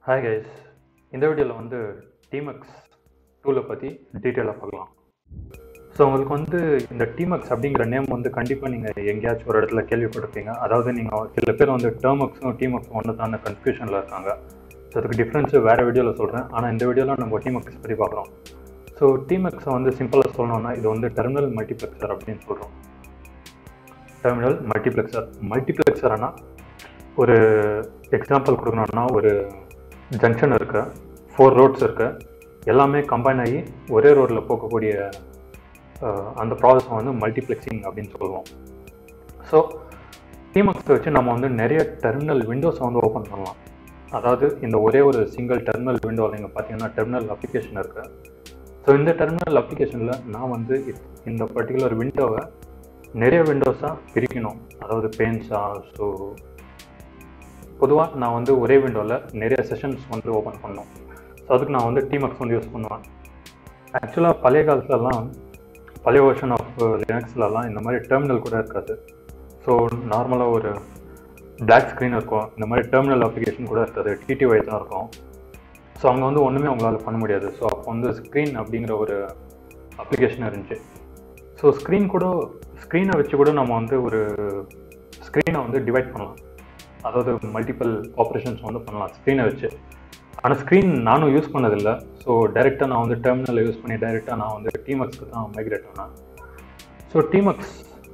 hi guys இந்த வீடியோவில் வந்து டிமக்ஸ் டூலை பற்றி டீட்டெயிலாக பார்க்கலாம் ஸோ உங்களுக்கு வந்து இந்த டிமக்ஸ் அப்படிங்கிற நேம் வந்து கண்டிப்பாக நீங்கள் எங்கேயாச்சும் ஒரு இடத்துல கேள்விப்பட்டிருப்பீங்க அதாவது நீங்கள் சில பேர் வந்து டேர்மக்ஸும் டிமக்ஸும் ஒன்று தான் கன்ஃபியூஷனில் இருக்காங்க ஸோ அதுக்கு டிஃப்ரென்ஸு வேறு வீடியோவில் சொல்கிறேன் ஆனால் இந்த வீடியோவில் நம்ம டிமக்ஸ் பற்றி பார்க்குறோம் ஸோ டிமக்ஸை வந்து சிம்பிளாக சொல்லணும்னா இது வந்து டெர்மினல் மல்டிப்ளெக்சர் அப்படின்னு சொல்கிறோம் டெர்மினல் மல்டிப்ளெக்சர் மல்டிப்ளெக்சர்னா ஒரு எக்ஸாம்பிள் கொடுக்கணும்னா ஒரு ஜங்ஷன் இருக்கு ஃபோர் ரோட்ஸ் இருக்கு எல்லாமே கம்பைன் ஆகி ஒரே ரோட்டில் போகக்கூடிய அஹ், அந்த ப்ராசஸ் வந்து மல்டிப்ளெக்சிங் அப்படின்னு சொல்லுவோம் ஸோ டிமக்ஸை வச்சு நம்ம வந்து நிறைய டெர்மினல் விண்டோஸை வந்து ஓப்பன் பண்ணலாம் அதாவது இந்த ஒரே ஒரு சிங்கிள் டெர்மினல் விண்டோவில் நீங்கள் பார்த்தீங்கன்னா டெர்மினல் அப்ளிகேஷன் இருக்கு ஸோ இந்த டெர்மினல் அப்ளிகேஷனில் நான் வந்து இ- இந்த பர்டிகுலர் விண்டோவை நிறைய விண்டோஸாக பிரிக்கணும் அதாவது பெயின்ஸா ஸோ பொதுவாக நான் வந்து ஒரே விண்டோவில் நிறைய செஷன்ஸ் வந்து ஓப்பன் பண்ணோம் ஸோ அதுக்கு நான் வந்து டிமக்ஸ் வந்து யூஸ் பண்ணுவேன் ஆக்சுவலாக பழைய காலத்துலலாம் பழைய வெர்ஷன் ஆஃப் லினக்ஸ்லலாம் இந்த மாதிரி டெர்மினல் கூட இருக்காது ஸோ நார்மலாக ஒரு பிளாக் ஸ்க்ரீன் இருக்கும் இந்த மாதிரி டெர்மினல் அப்ளிகேஷன் கூட இருக்காது டிடிஒய் தான் இருக்கும் ஸோ அங்கே வந்து ஒன்றுமே அவங்களால பண்ண முடியாது ஸோ அப்போ வந்து ஸ்க்ரீன் அப்படிங்கிற ஒரு அப்ளிகேஷன் இருந்துச்சு ஸோ ஸ்க்ரீன் கூட ஸ்க்ரீனை வச்சு கூட நம்ம வந்து ஒரு ஸ்க்ரீனை வந்து டிவைட் பண்ணலாம் அதாவது மல்டிபிள் ஆப்ரேஷன்ஸ் வந்து பண்ணலாம் ஸ்க்ரீனை வச்சு ஆனால் ஸ்க்ரீன் நானும் யூஸ் பண்ணதில்லை ஸோ டைரெக்டாக நான் வந்து டெர்மினலை யூஸ் பண்ணி டைரெக்டாக நான் வந்து டிமக்ஸ்க்கு தான் மைக்ரேட் பண்ணேன் ஸோ டிமக்ஸ்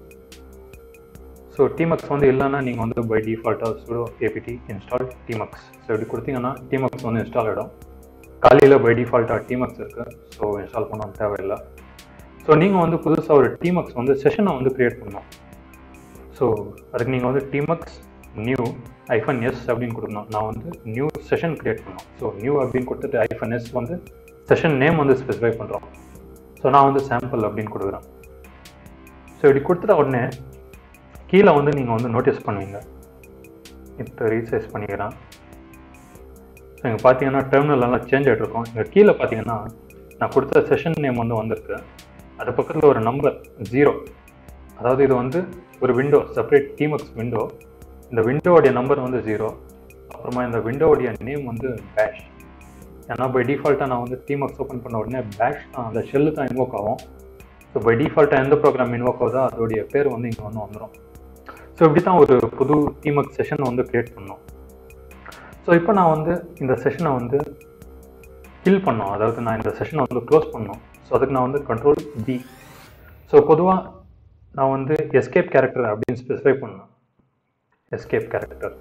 ஸோ டிமக்ஸ் வந்து இல்லைன்னா நீங்கள் வந்து பை டிஃபால்ட்டாக sudo APT install tmux so இப்படி கொடுத்தீங்கன்னா டிமக்ஸ் வந்து இன்ஸ்டால் ஆகிடும் காலையில் பை டிஃபால்ட்டாக டிமக்ஸ் இருக்குது ஸோ இன்ஸ்டால் பண்ண தேவையில்லை ஸோ நீங்கள் வந்து புதுசாக ஒரு டிமக்ஸ் வந்து செஷனை வந்து க்ரியேட் பண்ணணும் ஸோ அதுக்கு நீங்கள் வந்து டிமக்ஸ் நியூ ஐஃபன் எஸ் அப்படின்னு கொடுக்கணும் நான் வந்து நியூ செஷன் க்ரியேட் பண்ணோம் ஸோ நியூ அப்படின்னு கொடுத்துட்டு ஐஃபன் எஸ் வந்து செஷன் நேம் வந்து ஸ்பெசிஃபை பண்ணுறோம் ஸோ நான் வந்து சாம்பிள் அப்படின்னு கொடுக்குறேன் ஸோ இப்படி கொடுத்துட்ட உடனே கீழே வந்து நீங்கள் வந்து நோட்டீஸ் பண்ணுவீங்க இப்போ ரீசைஸ் பண்ணிக்கிறேன் ஸோ இங்கே பார்த்தீங்கன்னா டெர்மினல் எல்லாம் சேஞ்ச் ஆகிட்டு இருக்கும் இங்கே கீழே பார்த்தீங்கன்னா நான் கொடுத்த செஷன் நேம் வந்து வந்திருக்கு அது பக்கத்தில் ஒரு நம்பர் ஜீரோ அதாவது இது வந்து ஒரு விண்டோ செப்பரேட் டிமக்ஸ் விண்டோ இந்த விண்டோவுடைய நம்பர் வந்து ஜீரோ அப்புறமா இந்த விண்டோவுடைய நேம் வந்து பேஷ் ஏன்னா பை டிஃபால்ட்டாக நான் வந்து டிமக்ஸ் ஓப்பன் பண்ண உடனே பேஷ் தான் அந்த ஷெல்லு தான் இன்வோக் ஆகும் ஸோ பை டிஃபால்ட்டாக எந்த ப்ரோக்ராம் இன்வோக் ஆகுதோ அதோடைய பேர் வந்து இங்கே வந்து வந்துடும் ஸோ இப்படி தான் ஒரு புது டிமக்ஸ் செஷன் வந்து க்ரியேட் பண்ணோம் ஸோ இப்போ நான் வந்து இந்த செஷனை வந்து கில் பண்ணோம் அதாவது நான் இந்த செஷனை வந்து க்ளோஸ் பண்ணோம் ஸோ அதுக்கு நான் வந்து கண்ட்ரோல் பி ஸோ பொதுவாக நான் வந்து எஸ்கேப் கேரக்டர் அப்படின்னு ஸ்பெசிஃபை பண்ணேன் எஸ்கேப் கேரக்டர்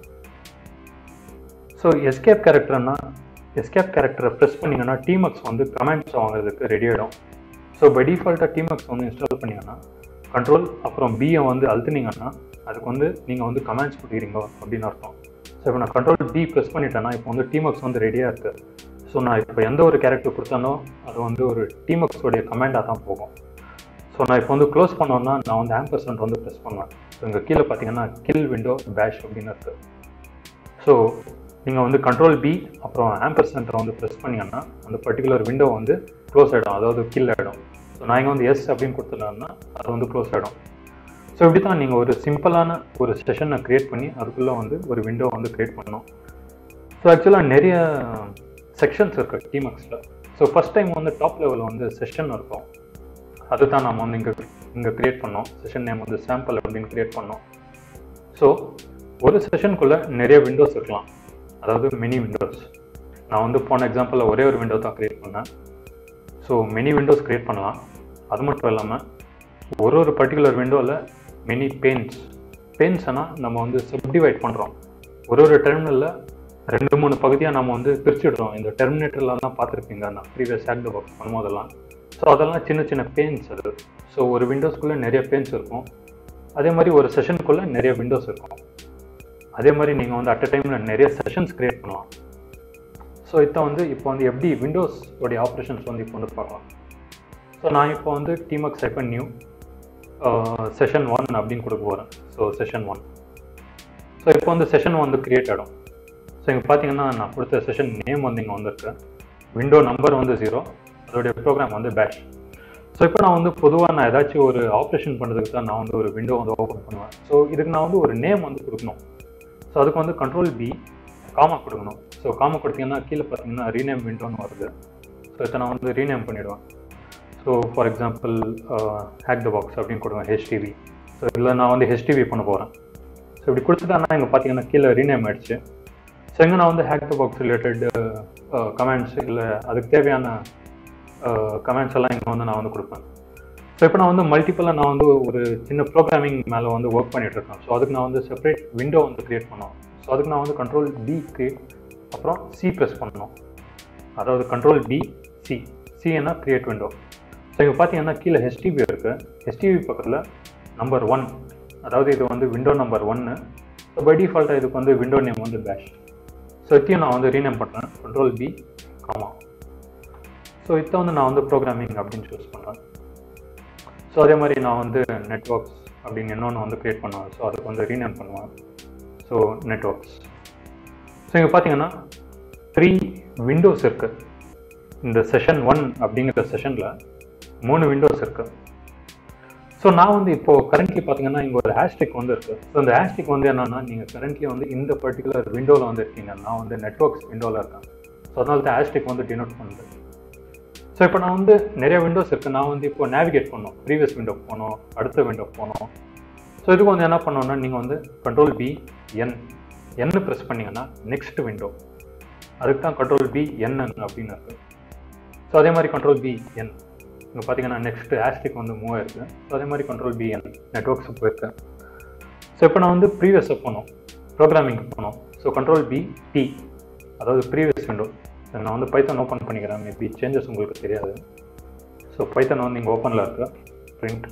ஸோ எஸ்கேப் கேரக்டர்னா எஸ்கேப் கேரக்டரை ப்ரெஸ் பண்ணிங்கன்னா டிமக்ஸ் வந்து கமெண்ட்ஸ் வாங்குறதுக்கு ரெடி ஆகிடும் ஸோ பை டிஃபால்ட்டாக டிமக்ஸ் வந்து இன்ஸ்டால் பண்ணிங்கன்னா கண்ட்ரோல் அப்புறம் பியை வந்து அழுத்துனீங்கன்னா அதுக்கு வந்து நீங்கள் வந்து கமெண்ட்ஸ் கொடுக்குறீங்க அப்படின்னு அர்த்தம் ஸோ இப்போ நான் கண்ட்ரோல் பி ப்ரெஸ் பண்ணிட்டேன்னா இப்போ வந்து டிமக்ஸ் வந்து ரெடியாக இருக்குது ஸோ நான் இப்போ எந்த ஒரு கேரக்டர் கொடுத்தானோ அது வந்து ஒரு டிமக்ஸோடைய கமெண்டாக தான் போகும் ஸோ நான் இப்போ வந்து க்ளோஸ் பண்ணோன்னா நான் வந்து ஆம்பர்சன்ட் வந்து ப்ரெஸ் பண்ணுவேன் ஸோ இங்கே கீழே பார்த்தீங்கன்னா கில் விண்டோ பேஷ் அப்படின்னு இருக்குது ஸோ நீங்கள் வந்து கண்ட்ரோல் பி அப்புறம் ஆம்பர்சன்ட்டை வந்து ப்ரெஸ் பண்ணீங்கன்னா அந்த பர்டிகுலர் விண்டோ வந்து க்ளோஸ் ஆகிடும் அதாவது கில் ஆகிடும் ஸோ நான் இங்கே வந்து எஸ் அப்படின்னு கொடுத்துட்டேன்னா அது வந்து க்ளோஸ் ஆகிடும் ஸோ இப்படி தான் நீங்கள் ஒரு சிம்பிளான ஒரு செஷனை க்ரியேட் பண்ணி அதுக்குள்ளே வந்து ஒரு விண்டோ வந்து க்ரியேட் பண்ணணும் ஸோ ஆக்சுவலாக நிறைய செக்ஷன்ஸ் இருக்குது டிமக்ஸில் ஸோ ஃபஸ்ட் டைம் வந்து டாப் லெவலில் வந்து செஷன் இருக்கும் அதுதான் நம்ம வந்து இங்கே இங்கே க்ரியேட் பண்ணோம் செஷன் நேம் வந்து சாம்பிள் அப்படின்னு க்ரியேட் பண்ணோம் ஸோ ஒரு செஷனுக்குள்ளே நிறைய விண்டோஸ் இருக்கலாம் அதாவது மினி விண்டோஸ் நான் வந்து போன எக்ஸாம்பிளில் ஒரே ஒரு விண்டோ தான் க்ரியேட் பண்ணேன் ஸோ மினி விண்டோஸ் க்ரியேட் பண்ணலாம் அது மட்டும் இல்லாமல் ஒரு ஒரு பர்டிகுலர் விண்டோவில் மினி பெயின்ஸ் பெயின்ஸ்னால் நம்ம வந்து சப்டிவைட் பண்ணுறோம் ஒரு ஒரு டெர்மினலில் ரெண்டு மூணு பகுதியாக நம்ம வந்து பிரிச்சுடுறோம் இந்த டெர்மினேட்டர்லாம் தான் பார்த்துருப்பீங்க நான் ப்ரீவியஸ் ஆக்ட் ஒர்க் பண்ணும்போதெல்லாம் ஸோ அதெல்லாம் சின்ன சின்ன பெயின்ஸ் அது ஸோ ஒரு விண்டோஸ்க்குள்ளே நிறைய பெயின்ஸ் இருக்கும் அதே மாதிரி ஒரு செஷனுக்குள்ளே நிறைய விண்டோஸ் இருக்கும் அதே மாதிரி நீங்கள் வந்து அட் அ டைமில் நிறைய செஷன்ஸ் க்ரியேட் பண்ணலாம் ஸோ இதை வந்து இப்போ வந்து எப்படி விண்டோஸ் உடைய ஆப்ரேஷன்ஸ் வந்து இப்போ வந்து பார்க்கலாம் ஸோ நான் இப்போ வந்து tmux hyphen new session one அப்படின்னு கொடுக்க போகிறேன் ஸோ செஷன் ஒன் ஸோ இப்போ வந்து செஷன் வந்து கிரியேட் ஆகிடும் ஸோ இங்கே பார்த்தீங்கன்னா நான் கொடுத்த செஷன் நேம் வந்து இங்கே வந்திருக்கு விண்டோ நம்பர் வந்து ஜீரோ அதோடைய ப்ரோக்ராம் வந்து பேஷ் ஸோ இப்போ நான் வந்து பொதுவாக நான் ஏதாச்சும் ஒரு ஆப்ரேஷன் பண்ணுறதுக்கு தான் நான் வந்து ஒரு விண்டோ வந்து ஓப்பன் பண்ணுவேன் ஸோ இதுக்கு நான் வந்து ஒரு நேம் வந்து கொடுக்கணும் ஸோ அதுக்கு வந்து கண்ட்ரோல் பி காமா கொடுக்கணும் ஸோ காம கொடுத்தீங்கன்னா கீழே பார்த்தீங்கன்னா ரீநேம் விண்டோன்னு வருது ஸோ இதை நான் வந்து ரீநேம் பண்ணிவிடுவேன் so for example hack the box அப்படின்னு கொடுவேன் ஹெச்டிவி ஸோ இதில் நான் வந்து ஹெச்டிவி பண்ண போகிறேன் ஸோ இப்படி கொடுத்துட்டானா இங்கே பார்த்தீங்கன்னா கீழே ரீநேம் ஆயிடுச்சு ஸோ இங்கே நான் வந்து hack the box related commands இல்லை அதுக்கு தேவையான கமெண்ட்ஸ் எல்லாம் இங்கே வந்து நான் வந்து கொடுப்பேன் ஸோ இப்போ நான் வந்து மல்டிப்பிளாக நான் வந்து ஒரு சின்ன ப்ரோக்ராமிங் மேலே வந்து ஒர்க் பண்ணிட்டு இருக்கேன் ஸோ அதுக்கு நான் வந்து செப்பரேட் விண்டோ வந்து க்ரியேட் பண்ணோம் ஸோ அதுக்கு நான் வந்து கண்ட்ரோல் பி கிரியேட் அப்புறம் சி ப்ரெஸ் பண்ணணும் அதாவது கண்ட்ரோல் பி சி சின்னா கிரியேட் விண்டோ ஸோ இப்போ பார்த்தீங்கன்னா கீழே ஹெச்டிவி இருக்குது ஹெச்டிவி பக்கத்தில் நம்பர் ஒன் அதாவது இது வந்து விண்டோ நம்பர் ஒன்று ஸோ பை டிஃபால்ட்டாக இதுக்கு வந்து விண்டோ நேம் வந்து பேஷ் ஸோ இதையும் நான் வந்து ரீநேம் பண்ணுறேன் கண்ட்ரோல் பி காமா ஸோ இதை வந்து நான் வந்து ப்ரோக்ராமிங் அப்படின்னு சூஸ் பண்ணுறேன் ஸோ அதே மாதிரி நான் வந்து நெட்ஒர்க்ஸ் அப்படின்னு இன்னொன்று வந்து க்ரியேட் பண்ணுவேன் ஸோ அதுக்கு வந்து ரீநேம் பண்ணுவேன் ஸோ நெட்ஒர்க்ஸ் ஸோ இங்கே பார்த்தீங்கன்னா த்ரீ விண்டோஸ் இருக்குது இந்த செஷன் ஒன் அப்படிங்கிற செஷனில் மூணு விண்டோஸ் இருக்குது ஸோ நான் வந்து இப்போது கரண்ட்லி பார்த்தீங்கன்னா இங்கே ஒரு ஹேஷ்டிக் வந்து இருக்குது ஸோ இந்த ஹேஷ்டிக் வந்து என்னென்னா நீங்கள் கரண்ட்லி வந்து இந்த பர்டிகுலர் விண்டோவில் வந்து இருக்கீங்க நான் வந்து நெட்ஒர்க்ஸ் விண்டோவில் இருக்கேன் ஸோ அதனால தான் ஹேஷ்டிக் வந்து டினோட் பண்ணுது ஸோ இப்போ நான் வந்து நிறைய விண்டோஸ் இருக்குது நான் வந்து இப்போ நேவிகேட் பண்ணோம் ப்ரீவியஸ் விண்டோ போகணும் அடுத்த விண்டோ போகணும் ஸோ இதுக்கு வந்து என்ன பண்ணோன்னா நீங்கள் வந்து கண்ட்ரோல் பி என் என்ன ப்ரெஸ் பண்ணிங்கன்னா நெக்ஸ்ட் விண்டோ அதுக்கு தான் கண்ட்ரோல் பி என் அப்படின்னு இருக்குது ஸோ அதே மாதிரி கண்ட்ரோல் பி என் இங்கே பார்த்தீங்கன்னா நெக்ஸ்ட் ஆஸ்டிக் வந்து மூவ் ஆயிருக்கு ஸோ அதே மாதிரி கண்ட்ரோல் பி என் நெட்ஒர்க்ஸ் போயிருக்கு ஸோ இப்போ நான் வந்து ப்ரீவியஸை போனோம் ப்ரோக்ராமிங்க்கு போனோம் ஸோ கண்ட்ரோல் பி டி அதாவது ப்ரீவியஸ் விண்டோ நான் வந்து பைத்தன் ஓப்பன் பண்ணிக்கிறேன் மேபி சேஞ்சஸ் உங்களுக்கு தெரியாது ஸோ பைத்தன் வந்து இங்கே ஓப்பனில் இருக்கு பிரிண்ட்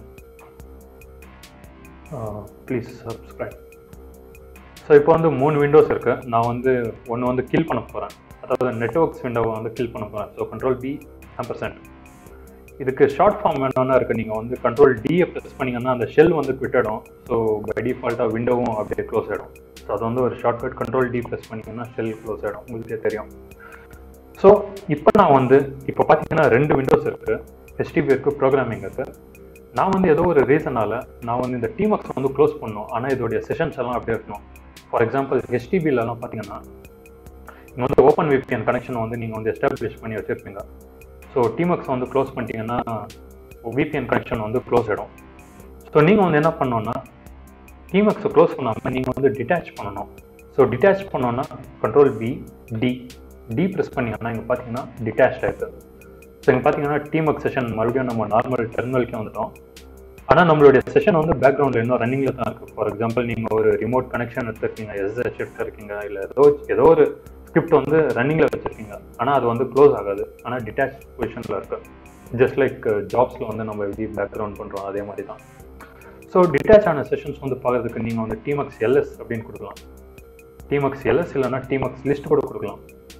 ப்ளீஸ் சப்ஸ்கிரைப் ஸோ இப்போ வந்து மூணு விண்டோஸ் இருக்குது நான் வந்து ஒன்று வந்து கில் பண்ண போகிறேன் அதாவது நெட்ஒர்க்ஸ் விண்டோவை வந்து கில் பண்ண போகிறேன் ஸோ கண்ட்ரோல் பி பர்சன்ட் இதுக்கு ஷார்ட் ஃபார்ம் வேணும்னா இருக்குது நீங்கள் வந்து கண்ட்ரோல் டியை ப்ரெஸ் பண்ணிங்கன்னா அந்த ஷெல் வந்து விட்டுடும் ஸோ பை டிஃபால்ட்டாக விண்டோவும் அப்படியே க்ளோஸ் ஆகிடும் ஸோ அது வந்து ஒரு ஷார்ட்கட் கண்ட்ரோல் டி ப்ரெஸ் பண்ணிங்கன்னா ஷெல் க்ளோஸ் ஆகிடும் உங்களுக்கே தெரியும் ஸோ இப்போ நான் வந்து இப்போ பார்த்தீங்கன்னா ரெண்டு விண்டோஸ் இருக்குது ஹெச்டிபி இருக்குது ப்ரோக்ராமிங் இருக்குது நான் வந்து ஏதோ ஒரு ரீசனால் நான் வந்து இந்த டீமக்ஸ் வந்து க்ளோஸ் பண்ணணும் ஆனால் இதோடைய செஷன்ஸ் எல்லாம் அப்படியே இருக்கணும் ஃபார் எக்ஸாம்பிள் ஹெச்டிபிலலாம் பார்த்தீங்கன்னா இங்கே வந்து ஓப்பன் விபிஎன் கனெக்ஷன் வந்து நீங்கள் வந்து எஸ்டாப்ளிஷ் பண்ணி வச்சுருப்பீங்க ஸோ டீமக்ஸ் வந்து க்ளோஸ் பண்ணிட்டீங்கன்னா விபிஎன் கனெக்ஷன் வந்து க்ளோஸ் ஆகிடும் ஸோ நீங்கள் வந்து என்ன பண்ணணும்னா டீமக்ஸை க்ளோஸ் பண்ணாமல் நீங்கள் வந்து டிட்டாச் பண்ணணும் ஸோ டிட்டாச் பண்ணோன்னா control B D D press பண்ணிங்கன்னா இங்கே பார்த்தீங்கன்னா டிட்டாச் ஆயிருக்கு ஸோ இங்கே பார்த்தீங்கன்னா டீமக் செஷன் மறுபடியும் நம்ம நார்மல் டெர்மினலுக்கே வந்துட்டோம் ஆனால் நம்மளுடைய செஷன் வந்து பேக்ரவுண்டில் இன்னும் ரன்னிங்கில் தான் இருக்குது ஃபார் எக்ஸாம்பிள் நீங்கள் ஒரு ரிமோட் கனெக்ஷன் எடுத்துருக்கீங்க எஸ்எச் எடுத்துருக்கீங்க இல்லை ஏதோ ஏதோ ஒரு ஸ்கிரிப்ட் வந்து ரன்னிங்கில் வச்சுருக்கீங்க ஆனால் அது வந்து க்ளோஸ் ஆகாது ஆனால் டிட்டாச் பொசிஷனில் இருக்கு ஜஸ்ட் லைக் ஜாப்ஸில் வந்து நம்ம எப்படி பேக்ரவுண்ட் பண்ணுறோம் அதே மாதிரி தான் ஸோ டிட்டாச் ஆன செஷன்ஸ் வந்து பார்க்கறதுக்கு நீங்கள் வந்து டீமக்ஸ் எல்எஸ் அப்படின்னு கொடுக்கலாம் டீமக்ஸ் எல்எஸ் இல்லைன்னா டீமக்ஸ் லிஸ்ட் கூட கொடுக்கலாம்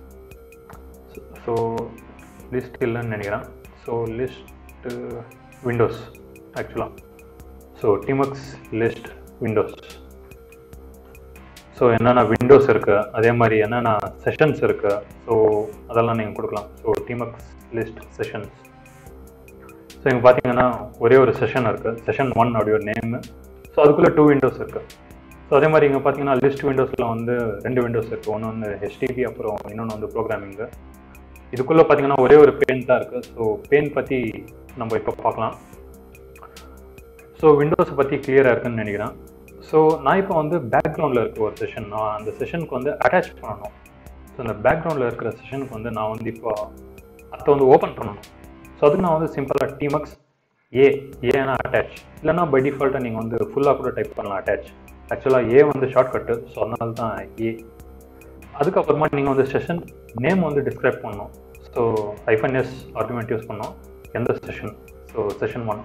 ஸோ லிஸ்ட் இல்லைன்னு நினைக்கிறேன் ஸோ லிஸ்ட் விண்டோஸ் ஆக்சுவலாக so tmux list windows so என்னென்ன விண்டோஸ் இருக்குது அதே மாதிரி என்னென்ன செஷன்ஸ் இருக்குது ஸோ அதெல்லாம் நீங்கள் கொடுக்கலாம் so tmux list sessions so இங்கே பார்த்தீங்கன்னா ஒரே ஒரு செஷன் இருக்குது செஷன் ஒன் அப்படிய ஒரு நேமு ஸோ அதுக்குள்ளே டூ விண்டோஸ் இருக்குது ஸோ அதே மாதிரி இங்கே பார்த்தீங்கன்னா லிஸ்ட் விண்டோஸில் வந்து ரெண்டு விண்டோஸ் இருக்குது ஒன்று வந்து ஹெச்டிபி அப்புறம் இன்னொன்று வந்து ப்ரோக்ராமிங்கு இதுக்குள்ளே பார்த்தீங்கன்னா ஒரே ஒரு பெயின் தான் இருக்குது ஸோ பெயின் பற்றி நம்ம இப்போ பார்க்கலாம் ஸோ விண்டோஸை பற்றி கிளியராக இருக்குன்னு நினைக்கிறேன் ஸோ நான் இப்போ வந்து பேக்ரவுண்டில் இருக்க ஒரு செஷன் நான் அந்த செஷனுக்கு வந்து அட்டாச் பண்ணணும் ஸோ அந்த பேக்ரவுண்டில் இருக்கிற செஷனுக்கு வந்து நான் வந்து இப்போ அதை வந்து ஓப்பன் பண்ணணும் ஸோ அதுக்கு நான் வந்து சிம்பிளாக டிமக்ஸ் ஏ ஏன்னா அட்டாச் இல்லைன்னா பை டிஃபால்ட்டாக நீங்கள் வந்து ஃபுல்லாக கூட டைப் பண்ணலாம் அட்டாச் ஆக்சுவலாக ஏ வந்து ஷார்ட்கட்டு ஸோ அதனால தான் ஏ அதுக்கப்புறமா நீங்கள் வந்து செஷன் நேம் வந்து டிஸ்கிரைப் பண்ணணும் so hyphen S argument use பண்ணோம் எந்த session so session one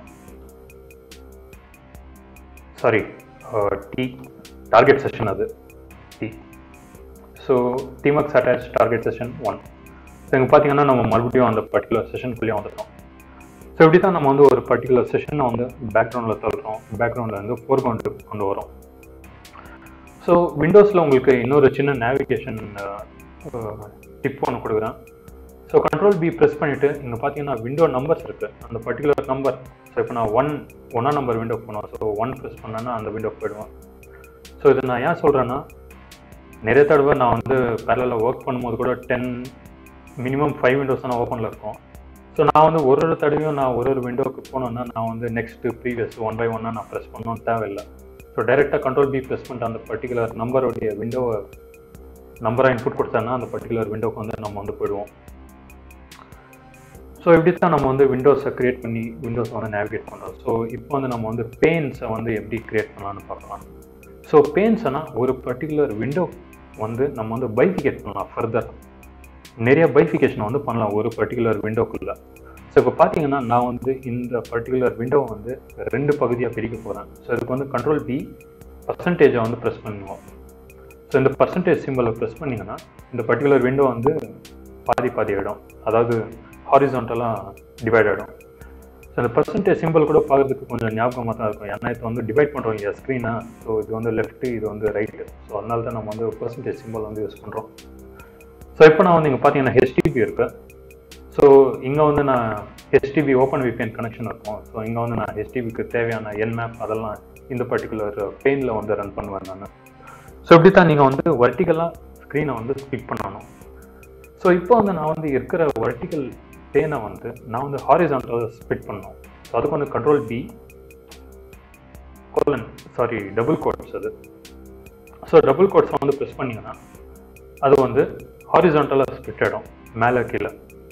sorry T target session அது T so tmux attach target session one so இங்கே பார்த்தீங்கன்னா நம்ம மறுபடியும் அந்த பர்டிகுலர் செஷனுக்குள்ளேயே வந்துட்டோம் ஸோ இப்படி தான் நம்ம வந்து ஒரு பர்டிகுலர் செஷனை வந்து பேக்ரவுண்டில் தள்ளுறோம் பேக்ரவுண்டில் வந்து ஃபோர் கவுண்டு கொண்டு வரோம் ஸோ விண்டோஸில் உங்களுக்கு இன்னொரு சின்ன நேவிகேஷன் டிப் ஒன்று கொடுக்குறேன் ஸோ கண்ட்ரோல் பி ப்ரெஸ் பண்ணிவிட்டு இங்கே பார்த்தீங்கன்னா விண்டோ நம்பர்ஸ் இருக்குது அந்த பர்டிகுலர் நம்பர் ஸோ இப்போ நான் ஒன் ஒன்றா நம்பர் விண்டோ போனோம் ஸோ ஒன் ப்ரெஸ் பண்ணேன்னா அந்த விண்டோ போயிடுவேன் ஸோ இது நான் ஏன் சொல்கிறேன்னா நிறைய தடவை நான் வந்து பேரலில் ஒர்க் பண்ணும்போது கூட டென் மினிமம் ஃபைவ் விண்டோஸ் தான் ஓப்பனில் இருக்கும் ஸோ நான் வந்து ஒரு ஒரு தடவையும் நான் ஒரு ஒரு விண்டோக்கு போனோன்னா நான் வந்து நெக்ஸ்ட்டு ப்ரீவியஸ் ஒன் பை ஒன்னாக நான் ப்ரெஸ் பண்ணணும் தேவையில்லை ஸோ டைரெக்டாக கண்ட்ரோல் பி ப்ரெஸ் பண்ணிட்டு அந்த பர்டிகுலர் நம்பருடைய விண்டோவை நம்பராக இன்புட் கொடுத்தோன்னா அந்த பர்டிகுலர் விண்டோக்கு வந்து நம்ம வந்து போயிடுவோம் ஸோ இப்படி தான் நம்ம வந்து விண்டோஸை க்ரியேட் பண்ணி விண்டோஸை வந்து நேவிகேட் பண்ணுறோம் ஸோ இப்போ வந்து நம்ம வந்து பெயின்ஸை வந்து எப்படி க்ரியேட் பண்ணலாம்னு பார்க்கலாம் ஸோ பெயின்ஸ்னா ஒரு பர்டிகுலர் விண்டோ வந்து நம்ம வந்து பைஃபிகேட் பண்ணலாம் ஃபர்தர் நிறைய பைஃபிகேஷன் வந்து பண்ணலாம் ஒரு பர்டிகுலர் விண்டோக்குள்ளே ஸோ இப்போ பார்த்தீங்கன்னா நான் வந்து இந்த பர்டிகுலர் விண்டோவை வந்து ரெண்டு பகுதியாக பிரிக்க போகிறேன் ஸோ இதுக்கு வந்து கண்ட்ரோல் பி பர்சன்டேஜை வந்து ப்ரெஸ் பண்ணுவோம் ஸோ இந்த பர்சன்டேஜ் சிம்பிளை ப்ரெஸ் பண்ணிங்கன்னா இந்த பர்டிகுலர் விண்டோ வந்து பாதி பாதி ஆகிடும் அதாவது ஹாரிசான்டலாக டிவைட் ஆகிடும் ஸோ இந்த பர்சன்டேஜ் சிம்பிள் கூட பார்க்கறதுக்கு கொஞ்சம் ஞாபகமாக தான் இருக்கும் ஏன்னா இப்போ வந்து டிவைட் பண்ணுறோம் இல்லையா ஸ்க்ரீனை ஸோ இது வந்து லெஃப்ட்டு இது வந்து ரைட்டு ஸோ அதனால தான் நம்ம வந்து பர்சன்டேஜ் சிம்பிள் வந்து யூஸ் பண்ணுறோம் ஸோ இப்போ நான் வந்து இங்கே பார்த்தீங்கன்னா ஹெச்டிபி இருக்கு ஸோ இங்கே வந்து நான் ஹெச்டிபி ஓப்பன் விபிஎன் கனெக்ஷன் இருக்கும் ஸோ இங்கே வந்து நான் ஹெச்டிபிக்கு தேவையான என் மேப் அதெல்லாம் இந்த பர்டிகுலர் பெயினில் வந்து ரன் பண்ணுவேன் நான் ஸோ இப்படி தான் நீங்கள் வந்து வர்டிக்கலாக ஸ்க்ரீனை வந்து ஸ்பிட் பண்ணணும் ஸோ இப்போ வந்து நான் வந்து இருக்கிற வர்டிக்கல் பேனை வந்து நான் வந்து ஹாரிசான்டல் ஸ்பிட் பண்ணணும் ஸோ அதுக்கு வந்து control B colon sorry double quotes அது ஸோ டபுள் கோட்ஸை வந்து ப்ரெஸ் பண்ணிங்கன்னா அது வந்து ஹாரிசான்டலாக ஸ்பிட் ஆகிடும் மேலே கீழே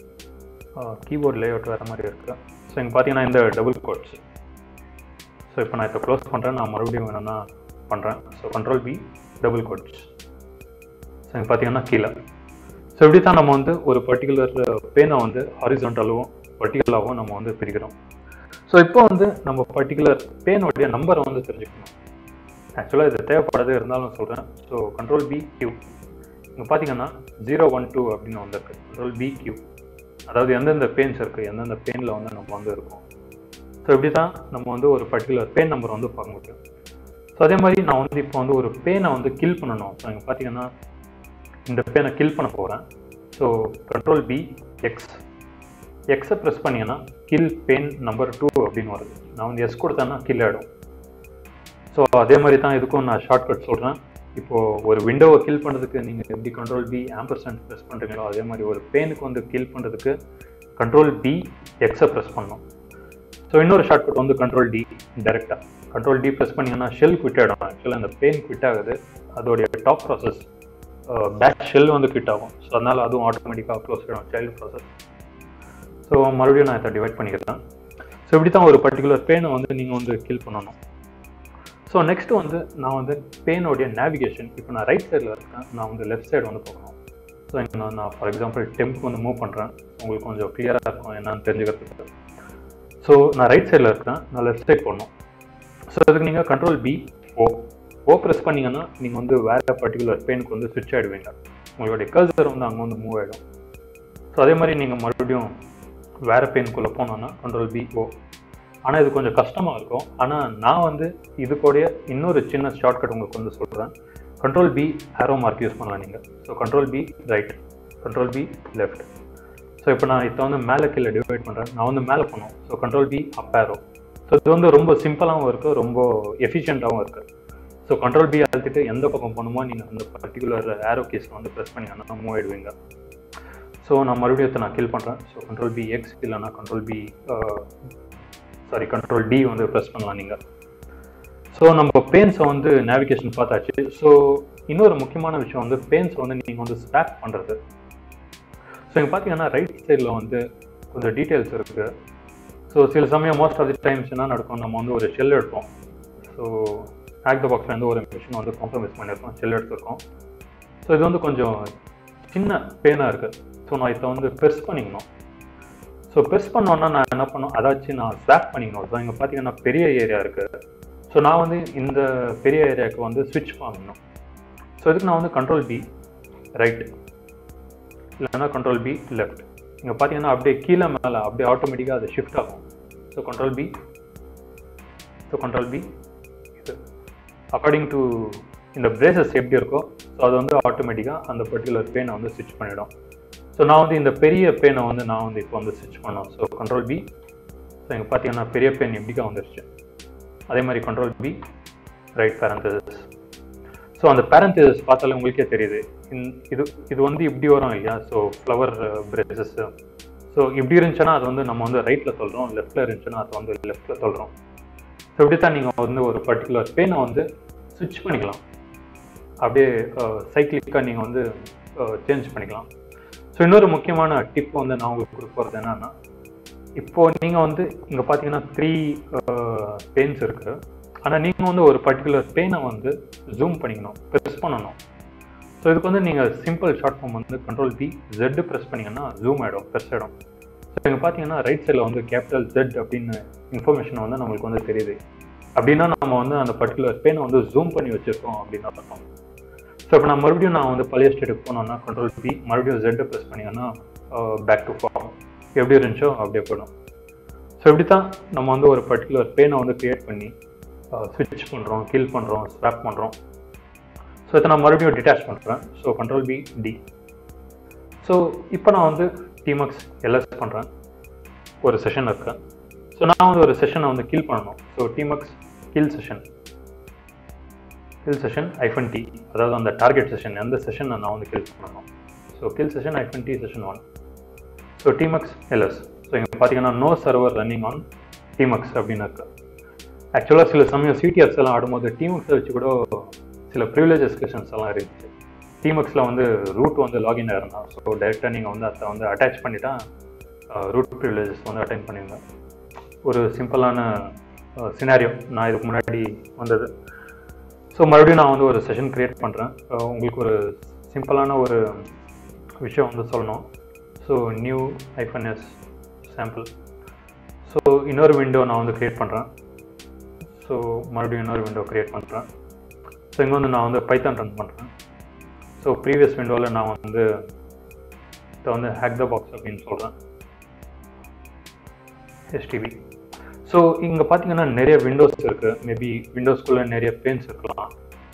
கீபோர்ட் லேஅவுட் வேறு மாதிரி இருக்குது ஸோ இங்கே பார்த்தீங்கன்னா இந்த டபுள் கோட்ஸ் ஸோ இப்போ நான் இப்போ க்ளோஸ் பண்ணுறேன் நான் மறுபடியும் வேணும்னா பண்ணுறேன் so control B double quotes so இங்கே பார்த்தீங்கன்னா கீழே ஸோ இப்படி தான் நம்ம வந்து ஒரு பர்டிகுலர் பேனை வந்து ஹாரிசான்டலாகவும் வர்டிகலாகவும் நம்ம வந்து பிரிக்கிறோம் ஸோ இப்போ வந்து நம்ம பர்டிகுலர் பேனுடைய நம்பரை வந்து தெரிஞ்சுக்கணும் ஆக்சுவலாக இது தேவைப்படாது இருந்தாலும் சொல்கிறேன் ஸோ கண்ட்ரோல் பி கியூ இங்கே பார்த்தீங்கன்னா ஜீரோ ஒன் டூ அப்படின்னு வந்திருக்கு கண்ட்ரோல் பி கியூ அதாவது எந்தெந்த பெயின்ஸ் இருக்குது எந்தெந்த பெயினில் வந்து நம்ம வந்து இருக்கோம் ஸோ இப்படி தான் நம்ம வந்து ஒரு பர்டிகுலர் பெயின் நம்பர் வந்து பார்க்க முடியும் ஸோ அதே மாதிரி நான் வந்து இப்போ வந்து ஒரு பேனை வந்து கில் பண்ணணும் ஸோ இங்கே பார்த்தீங்கன்னா இந்த பேனை கில் பண்ண போகிறேன் ஸோ கண்ட்ரோல் பி எக்ஸ் எக்ஸை ப்ரெஸ் பண்ணிங்கன்னா கில் பெயின் நம்பர் டூ அப்படின்னு வருது நான் வந்து எஸ் கொடுத்தேன்னா கில் ஆகிடும் ஸோ அதே மாதிரி தான் இதுக்கும் நான் ஷார்ட்கட் சொல்கிறேன் இப்போது ஒரு விண்டோவை கில் பண்ணுறதுக்கு நீங்கள் எப்படி கண்ட்ரோல் பி ஆம்பர்சன்ட் ப்ரெஸ் பண்ணுறீங்களோ அதே மாதிரி ஒரு பேனுக்கு வந்து கில் பண்ணுறதுக்கு கண்ட்ரோல் பி எக்ஸை ப்ரெஸ் பண்ணணும் ஸோ இன்னொரு ஷார்ட்கட் வந்து கண்ட்ரோல் டி டேரெக்டாக கண்ட்ரோல் டி ப்ரெஸ் பண்ணிங்கன்னா ஷெல் குவிட் ஆகிடும் ஆக்சுவலாக அந்த பெயின் குவிட் ஆகுது அதோடைய டாப் ப்ராசஸ் பேக் ஷெல் வந்து குவிட் ஆகும் ஸோ அதனால் அதுவும் ஆட்டோமேட்டிக்காக க்ளோஸ் ஆகிடும் சைல்டு ப்ராசஸ் ஸோ மறுபடியும் நான் இதை டிவைட் பண்ணிக்கிறேன் ஸோ இப்படி தான் ஒரு பர்டிகுலர் பெயினை வந்து நீங்கள் வந்து கில் பண்ணணும் ஸோ நெக்ஸ்ட் வந்து நான் வந்து பெயினோடைய நேவிகேஷன் இப்போ நான் ரைட் சைடில் இருக்கேன் நான் வந்து லெஃப்ட் சைடு வந்து போகணும் ஸோ இங்கே நான் நான் ஃபார் எக்ஸாம்பிள் டெம்ப் வந்து மூவ் பண்ணுறேன் உங்களுக்கு கொஞ்சம் கிளியராக இருக்கும் என்னன்னு தெரிஞ்சுக்கிறதுக்கு ஸோ நான் ரைட் சைடில் இருக்கேன் நான் லெஃப்ட் சைட் போடணும் ஸோ அதுக்கு நீங்கள் control B O O press பண்ணிங்கன்னா நீங்கள் வந்து வேறு பர்டிகுலர் பெயினுக்கு வந்து ஸ்விட்ச் ஆகிடுவீங்க உங்களுடைய கல்சர் வந்து அங்கே வந்து மூவ் ஆகிடும் ஸோ அதே மாதிரி நீங்கள் மறுபடியும் வேறு பெயினுக்குள்ளே போனோன்னா கண்ட்ரோல் பி ஓ ஆனால் இது கொஞ்சம் கஷ்டமாக இருக்கும் ஆனால் நான் வந்து இது கூடய இன்னொரு சின்ன ஷார்ட்கட் உங்களுக்கு வந்து சொல்கிறேன் control B arrow mark use பண்ணலாம் நீங்கள் so control B right control B left so இப்போ நான் இப்போ வந்து மேலே கீழே டிவைட் பண்ணுறேன் நான் வந்து மேலே போனோம் so control B up arrow so இது வந்து ரொம்ப சிம்பிளாகவும் இருக்குது ரொம்ப எஃபிஷியண்ட்டாகவும் இருக்குது ஸோ கண்ட்ரோல் பி அழுத்திட்டு எந்த பக்கம் போகணுமோ நீங்கள் அந்த பர்டிகுலர் ஆரோ கேஸில் வந்து ப்ரெஸ் பண்ணிங்கன்னா மூவ் ஆயிடுவீங்க ஸோ நான் மறுபடியும் இதை நான் கில் பண்ணுறேன் ஸோ கண்ட்ரோல் பி எக்ஸ் இல்லைனா control B sorry control D வந்து ப்ரெஸ் பண்ணலாம் நீங்கள் ஸோ நம்ம பெயின்ஸை வந்து நேவிகேஷன் பார்த்தாச்சு ஸோ இன்னொரு முக்கியமான விஷயம் வந்து பெயின்ஸை வந்து நீங்கள் வந்து ஸ்வாப் பண்ணுறது ஸோ இங்கே பார்த்தீங்கன்னா ரைட் சைடில் வந்து கொஞ்சம் டீட்டெயில்ஸ் இருக்குது ஸோ சில சமயம் மோஸ்ட் ஆஃப் தி டைம்ஸ் என்ன நடக்கும் நம்ம வந்து ஒரு ஷெல் எடுப்போம் ஸோ ஆக் த பாக்ஸ்லேருந்து ஒரு மிஷின் வந்து காம்ப்ரமைஸ் பண்ணியிருக்கோம் ஷெல் எடுத்திருக்கோம் ஸோ இது வந்து கொஞ்சம் சின்ன பெயினாக இருக்குது ஸோ நான் இதை வந்து பெருசு பண்ணிக்கணும் ஸோ பெருசு பண்ணோன்னா நான் என்ன பண்ணும் அதாச்சும் நான் ஸ்வாப் பண்ணிக்கணும் ஸோ இங்கே பார்த்தீங்கன்னா பெரிய ஏரியா இருக்குது ஸோ நான் வந்து இந்த பெரிய ஏரியாவுக்கு வந்து ஸ்விட்ச் பண்ணணும் ஸோ இதுக்கு நான் வந்து கண்ட்ரோல் பி ரைட் இல்லைன்னா கண்ட்ரோல் பி லெஃப்ட் இங்கே பார்த்தீங்கன்னா அப்படியே கீழே மேலே அப்படியே ஆட்டோமேட்டிக்காக அது ஷிஃப்ட் ஆகும் so control B so control B இது அக்கார்டிங் டு இந்த பிரேசஸ் எப்படி இருக்கோ ஸோ அது வந்து ஆட்டோமேட்டிக்காக அந்த பர்டிகுலர் பெயினை வந்து ஸ்விட்ச் பண்ணிடும் ஸோ நான் வந்து இந்த பெரிய பெயினை வந்து நான் வந்து இப்போ வந்து ஸ்விட்ச் பண்ணோம் ஸோ கண்ட்ரோல் பி ஸோ இங்கே பார்த்தீங்கன்னா பெரிய பெயின் எப்படிக்கா வந்துருச்சு அதே மாதிரி control B right parenthesis so so அந்த பேரந்தேஜஸ் பார்த்தாலே உங்களுக்கே தெரியுது இந்த- இது இது வந்து இப்படி வரும் இல்லையா ஸோ ஃப்ளவர் பிரேசஸ் ஸோ இப்படி இருந்துச்சுன்னா அது வந்து நம்ம வந்து ரைட்டில் சொல்கிறோம் லெஃப்ட்டில் இருந்துச்சுன்னா அது வந்து லெஃப்ட்டில் சொல்கிறோம் ஸோ இப்படி தான் நீங்கள் வந்து ஒரு பர்டிகுலர் பேனை வந்து ஸ்விட்ச் பண்ணிக்கலாம் அப்படியே சைக்கிளிக்காக நீங்கள் வந்து சேஞ்ச் பண்ணிக்கலாம் ஸோ இன்னொரு முக்கியமான டிப் வந்து நான் உங்களுக்கு கொடுக்க போகிறது என்னன்னா இப்போ நீங்கள் வந்து இங்கே பார்த்தீங்கன்னா த்ரீ பெயின்ஸ் இருக்கு ஆனால் நீங்கள் வந்து ஒரு பர்டிகுலர் பெயினை வந்து ஜூம் பண்ணிக்கணும் ப்ரெஸ் பண்ணணும் ஸோ இதுக்கு வந்து நீங்கள் சிம்பிள் ஷார்ட் ஃபார்ம் வந்து கண்ட்ரோல் பி ஜெட் ப்ரெஸ் பண்ணீங்கன்னா ஜூம் ஆகிடும் ப்ரெஸ் ஆகிடும் ஸோ இங்கே பார்த்தீங்கன்னா ரைட் சைடில் வந்து கேபிட்டல் ஜெட் அப்படின்னு இன்ஃபர்மேஷன் வந்து நம்மளுக்கு வந்து தெரியுது அப்படின்னா நம்ம வந்து அந்த பர்டிகுலர் பெயினை வந்து ஜூம் பண்ணி வச்சுருக்கோம் அப்படின்னு அர்த்தம் ஸோ இப்போ நான் மறுபடியும் நான் வந்து பழைய ஸ்டேட்டுக்கு போனோம்னா கண்ட்ரோல் பி மறுபடியும் ஜெட் ப்ரெஸ் பண்ணிங்கன்னா பேக் டு ஃபார்ம் எப்படி இருந்துச்சோ அப்படியே போயிடும் ஸோ இப்படி தான் நம்ம வந்து ஒரு பர்டிகுலர் பெயினை வந்து கிரியேட் பண்ணி ஸ்விட்ச் பண்ணுறோம் கில் பண்ணுறோம் ஸ்வாப் பண்ணுறோம் ஸோ இதை நான் மறுபடியும் டிட்டாச் பண்ணுறேன் so control B D so இப்போ நான் வந்து டிமக்ஸ் எல்எஸ் பண்ணுறேன் ஒரு செஷன் இருக்கேன் ஸோ நான் வந்து ஒரு செஷனை வந்து கில் பண்ணணும் so tmux kill session kill session hyphen T அதாவது அந்த டார்கெட் செஷன் எந்த செஷன் நான் வந்து கில் பண்ணணும் so kill session hyphen T session one so tmux ls so இங்கே பார்த்தீங்கன்னா no server running on tmux அப்படின்னு இருக்கு ஆக்சுவலாக சில சமயம் சிடிஎஃப்ஸ் எல்லாம் ஆடும்போது டிமக்ஸை வச்சு கூட சில ப்ரிவிலேஜஸ் கொஷன்ஸ் எல்லாம் இருந்துச்சு டிமக்ஸில் வந்து ரூட் வந்து லாகின் ஆயிருந்தான் ஸோ டைரெக்டாக நீங்கள் வந்து அதை வந்து அட்டாச் பண்ணிட்டா ரூட் ப்ரிவிலேஜஸ் வந்து அட்டைன் பண்ணிருங்க ஒரு சிம்பிளான சினாரியோ நான் இதுக்கு முன்னாடி வந்தது ஸோ மறுபடியும் நான் வந்து ஒரு செஷன் க்ரியேட் பண்ணுறேன் உங்களுக்கு ஒரு சிம்பிளான ஒரு விஷயம் வந்து சொல்லணும் so new hyphen S sample so இன்னொரு விண்டோ நான் வந்து க்ரியேட் பண்ணுறேன் ஸோ மறுபடியும் இன்னொரு விண்டோ க்ரியேட் பண்ணுறேன் ஸோ இங்கே வந்து நான் வந்து பைத்தான் ரன் பண்ணுறேன் ஸோ ப்ரீவியஸ் விண்டோவில் நான் வந்து இதை வந்து ஹேக் த பாக்ஸ் அப்படின்னு சொல்கிறேன் HTTP ஸோ இங்கே பார்த்தீங்கன்னா நிறைய விண்டோஸ் இருக்குது மேபி விண்டோஸ்குள்ளே நிறைய பேன்ஸ் இருக்கலாம்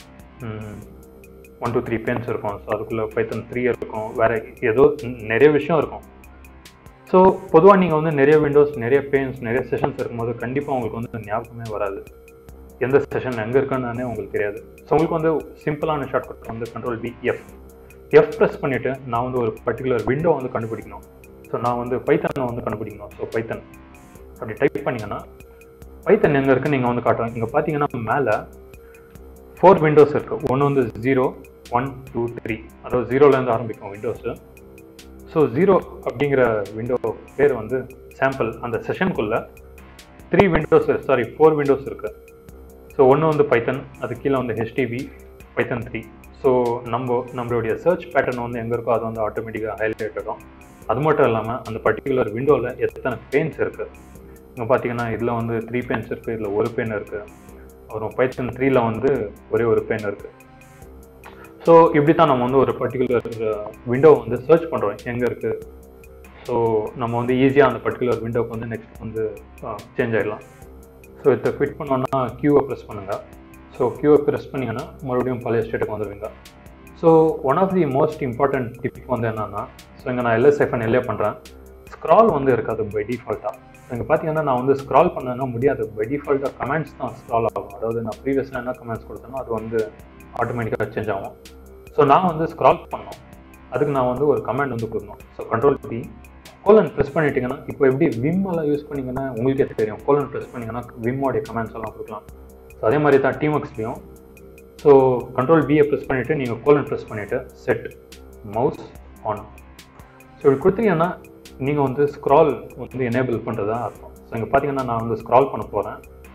ஒன் டூ த்ரீ பேன்ஸ் இருக்கும் ஸோ அதுக்குள்ளே பைத்தன் த்ரீ இருக்கும் வேறு ஏதோ நிறைய விஷயம் இருக்கும் ஸோ பொதுவாக நீங்கள் வந்து நிறைய விண்டோஸ் நிறைய பேன்ஸ் நிறைய செஷன்ஸ் இருக்கும்போது கண்டிப்பாக உங்களுக்கு வந்து ஞாபகமே வராது எந்த செஷன் எங்கே இருக்குன்னு உங்களுக்கு தெரியாது ஸோ உங்களுக்கு வந்து சிம்பிளான ஷார்ட்கட் வந்து control B F F press பண்ணிவிட்டு நான் வந்து ஒரு பர்டிகுலர் விண்டோ வந்து கண்டுபிடிக்கணும் ஸோ நான் வந்து பைத்தனை வந்து கண்டுபிடிக்கணும் ஸோ பைத்தன் அப்படி டைப் பண்ணிங்கன்னா பைத்தன் எங்கே இருக்குன்னு நீங்கள் வந்து காட்டுறேன் இங்கே பார்த்தீங்கன்னா மேலே ஃபோர் விண்டோஸ் இருக்குது ஒன்று வந்து ஜீரோ ஒன் டூ த்ரீ அதாவது ஜீரோலேருந்து ஆரம்பிக்கும் விண்டோஸு ஸோ ஜீரோ அப்படிங்கிற விண்டோ பேர் வந்து சாம்பிள் அந்த செஷனுக்குள்ளே three windows sorry four windows இருக்குது ஸோ ஒன்று வந்து பைத்தன் அது கீழே வந்து ஹெச்டிபி பைத்தன் த்ரீ ஸோ நம்ம நம்மளுடைய சர்ச் பேட்டர்ன் வந்து எங்கே இருக்கோ அது வந்து ஆட்டோமேட்டிக்காக ஹைலைட் ஆகும் அது மட்டும் இல்லாமல் அந்த பர்டிகுலர் விண்டோவில் எத்தனை பெயின்ஸ் இருக்குது இங்கே பார்த்தீங்கன்னா இதில் வந்து த்ரீ பெயின்ஸ் இருக்குது இதில் ஒரு பெயின் இருக்குது அப்புறம் பைத்தன் த்ரீல வந்து ஒரே ஒரு பெயின் இருக்குது ஸோ இப்படி தான் நம்ம வந்து ஒரு பர்டிகுலர் விண்டோ வந்து சர்ச் பண்ணுறோம் எங்கே இருக்குது ஸோ நம்ம வந்து ஈஸியாக அந்த பர்டிகுலர் விண்டோக்கு வந்து நெக்ஸ்ட் வந்து சேஞ்ச் ஆகிடலாம் ஸோ இதை ஃபிட் பண்ணோன்னா கியூவை ப்ரெஸ் பண்ணுங்கள் ஸோ கியூவை ப்ரெஸ் பண்ணிங்கன்னா மறுபடியும் பழைய ஸ்டேட்டுக்கு வந்துடுவீங்க so one of the most important tip வந்து என்னென்னா ஸோ இங்கே நான் எல்எஸ்எஃப்என் எல்லே பண்ணுறேன் ஸ்க்ரால் வந்து இருக்காது பை டிஃபால்ட்டாக இங்கே பார்த்தீங்கன்னா நான் வந்து ஸ்க்ரால் பண்ணேன்னா முடியாது பை டிஃபால்ட்டாக கமெண்ட்ஸ் தான் ஸ்க்ரால் ஆகும் அதாவது நான் ப்ரீவியஸாக என்ன கமெண்ட்ஸ் கொடுத்தேனோ அது வந்து ஆட்டோமேட்டிக்காக சேஞ்ச் ஆகும் ஸோ நான் வந்து ஸ்க்ரால் பண்ணோம் அதுக்கு நான் வந்து ஒரு கமெண்ட் வந்து கொடுக்கணும் so control B colon press பண்ணிட்டீங்கன்னா இப்போ எப்படி விம் எல்லாம் யூஸ் பண்ணிங்கன்னா உங்களுக்கே தெரியும் கோலன் ப்ரெஸ் பண்ணிங்கன்னா விம்மோடைய கமெண்ட்ஸ் எல்லாம் கொடுக்கலாம் ஸோ அதே மாதிரி தான் டீமக்ஸ்லையும் ஸோ கண்ட்ரோல் பியை ப்ரெஸ் பண்ணிவிட்டு நீங்கள் கோலன் ப்ரெஸ் பண்ணிவிட்டு செட் மவுஸ் ஆன் ஸோ இப்படி கொடுத்தீங்கன்னா நீங்கள் வந்து ஸ்க்ரால் வந்து எனேபிள் பண்ணுறதா அர்த்தம் ஸோ இங்கே பார்த்தீங்கன்னா நான் வந்து ஸ்க்ரால் பண்ண போகிறேன்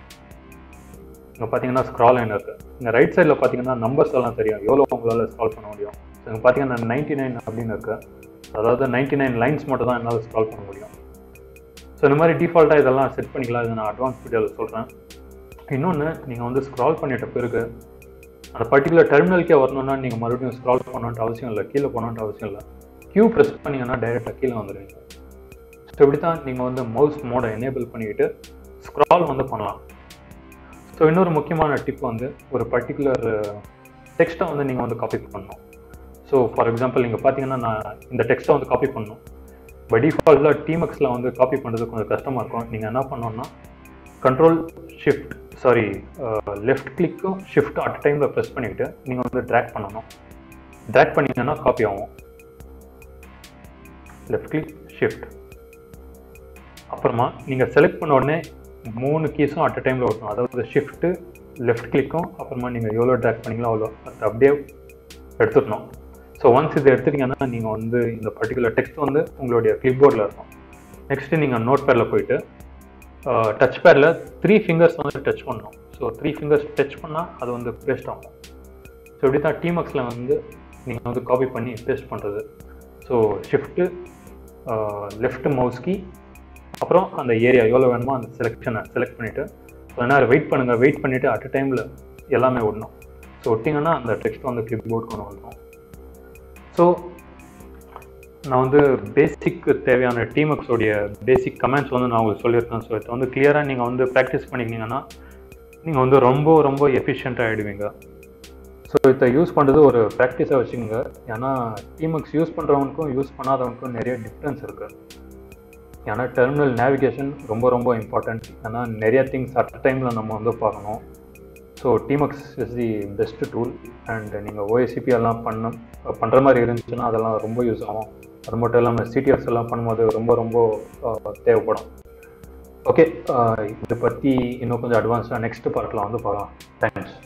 இங்கே பார்த்தீங்கன்னா ஸ்க்ரால் லைன் இருக்குது இங்கே ரைட் சைடில் பார்த்தீங்கன்னா நம்பர்ஸ் எல்லாம் தெரியும் எவ்வளோ உங்களால் ஸ்க்ரால் பண்ண முடியும் ஸோ இங்கே பார்த்தீங்கன்னா நைன்ட்டி நைன் அப்படின்னு இருக்குது அதாவது நைன்ட்டி நைன் லைன்ஸ் மட்டும் தான் என்னால் ஸ்க்ரால் பண்ண முடியும் ஸோ இந்த மாதிரி டிஃபால்ட்டாக இதெல்லாம் செட் பண்ணிக்கலாம் இதை நான் அட்வான்ஸ் வீடியோவில் சொல்கிறேன் இன்னொன்று நீங்கள் வந்து ஸ்க்ரால் பண்ணிட்ட பிறகு அந்த பர்டிகுலர் டெர்மினலுக்கே வரணும்னா நீங்கள் மறுபடியும் ஸ்க்ரால் பண்ணணுன்ட்டு அவசியம் இல்லை கீழே போகணுன்ட்டு அவசியம் இல்லை கியூ ப்ரெஸ் பண்ணிங்கன்னா டைரெக்டாக கீழே வந்துடுவீங்க ஸோ இப்படி தான் நீங்கள் வந்து மவுஸ் மோடை எனேபிள் பண்ணிக்கிட்டு ஸ்க்ரால் வந்து பண்ணலாம் ஸோ இன்னொரு முக்கியமான டிப் வந்து ஒரு பர்டிகுலர் டெக்ஸ்ட்டை வந்து நீங்கள் வந்து காப்பி பண்ணணும் ஸோ ஃபார் எக்ஸாம்பிள் நீங்கள் பார்த்தீங்கன்னா நான் இந்த டெக்ஸ்ட்டை வந்து காப்பி பண்ணணும் பை டிஃபால்ட்டில் டீமக்ஸில் வந்து காப்பி பண்ணுறது கொஞ்சம் கஷ்டமாக இருக்கும் நீங்கள் என்ன பண்ணணும்னா கண்ட்ரோல் ஷிஃப்ட் சாரி லெஃப்ட் கிளிக்கும் ஷிஃப்ட் அட் டைமில் ப்ரெஸ் பண்ணிக்கிட்டு நீங்கள் வந்து ட்ராக் பண்ணணும் ட்ராக் பண்ணீங்கன்னா காப்பி ஆகும் லெஃப்ட் கிளிக் ஷிஃப்ட் அப்புறமா நீங்கள் செலக்ட் பண்ண உடனே மூணு கீஸும் அட் அ டைமில் ஓட்டணும் அதாவது ஷிஃப்ட்டு லெஃப்ட் கிளிக்கும் அப்புறமா நீங்கள் எவ்வளோ ட்ராக் பண்ணீங்களோ அவ்வளோ அது அப்படியே எடுத்துடணும் ஸோ ஒன்ஸ் இதை எடுத்துட்டீங்கன்னா நீங்கள் வந்து இந்த பர்டிகுலர் டெக்ஸ்ட் வந்து உங்களுடைய கிளிப்போர்டில் இருக்கும் நெக்ஸ்ட்டு நீங்கள் நோட் பேரில் போயிட்டு டச் பேரில் த்ரீ ஃபிங்கர்ஸ் வந்து டச் பண்ணணும் ஸோ த்ரீ ஃபிங்கர்ஸ் டச் பண்ணால் அது வந்து பேஸ்ட் ஆகும் ஸோ இப்படி தான் டிமக்ஸில் வந்து நீங்கள் வந்து காப்பி பண்ணி பேஸ்ட் பண்ணுறது so shift left mouse key அப்புறம் அந்த ஏரியா எவ்வளோ வேணுமோ அந்த செலெக்ஷனை செலக்ட் பண்ணிவிட்டு கொஞ்ச நேரம் வெயிட் பண்ணுங்கள் வெயிட் பண்ணிவிட்டு அட் அ டைமில் எல்லாமே விடணும் ஸோ ஒட்டிங்கன்னா அந்த டெக்ஸ்ட் வந்து கிளிப் போர்ட் கொண்டு வந்துடும் ஸோ நான் வந்து பேசிக் தேவையான டீமக்ஸோடைய பேசிக் கமெண்ட்ஸ் வந்து நான் உங்களுக்கு சொல்லியிருக்கேன் ஸோ இதை வந்து கிளியராக நீங்கள் வந்து ப்ராக்டிஸ் பண்ணிக்கிங்கன்னா நீங்கள் வந்து ரொம்ப ரொம்ப எஃபிஷியண்ட்டாக ஆகிடுவீங்க ஸோ இதை யூஸ் பண்ணுறது ஒரு ப்ராக்டிஸாக வச்சுக்கோங்க ஏன்னா டீமக்ஸ் யூஸ் பண்ணுறவனுக்கும் யூஸ் பண்ணாதவனுக்கும் நிறைய டிஃப்ரென்ஸ் இருக்குது ஏன்னா டெர்மினல் நேவிகேஷன் ரொம்ப ரொம்ப இம்பார்ட்டண்ட் ஏன்னா நிறைய திங்ஸ் அட் டைமில் நம்ம வந்து பார்க்கணும் so tmux is the best tool and நீங்கள் ஓஎஸ்சிபி எல்லாம் பண்ண பண்ணுற மாதிரி இருந்துச்சுன்னா அதெல்லாம் ரொம்ப யூஸ் ஆகும் அது மட்டும் இல்லாமல் சிடிஎஸ் எல்லாம் பண்ணும்போது ரொம்ப ரொம்ப தேவைப்படும் ஓகே இதை பற்றி இன்னும் கொஞ்சம் அட்வான்ஸ்டாக நெக்ஸ்ட் பார்ட்டில் வந்து பார்க்கலாம் தேங்க்ஸ்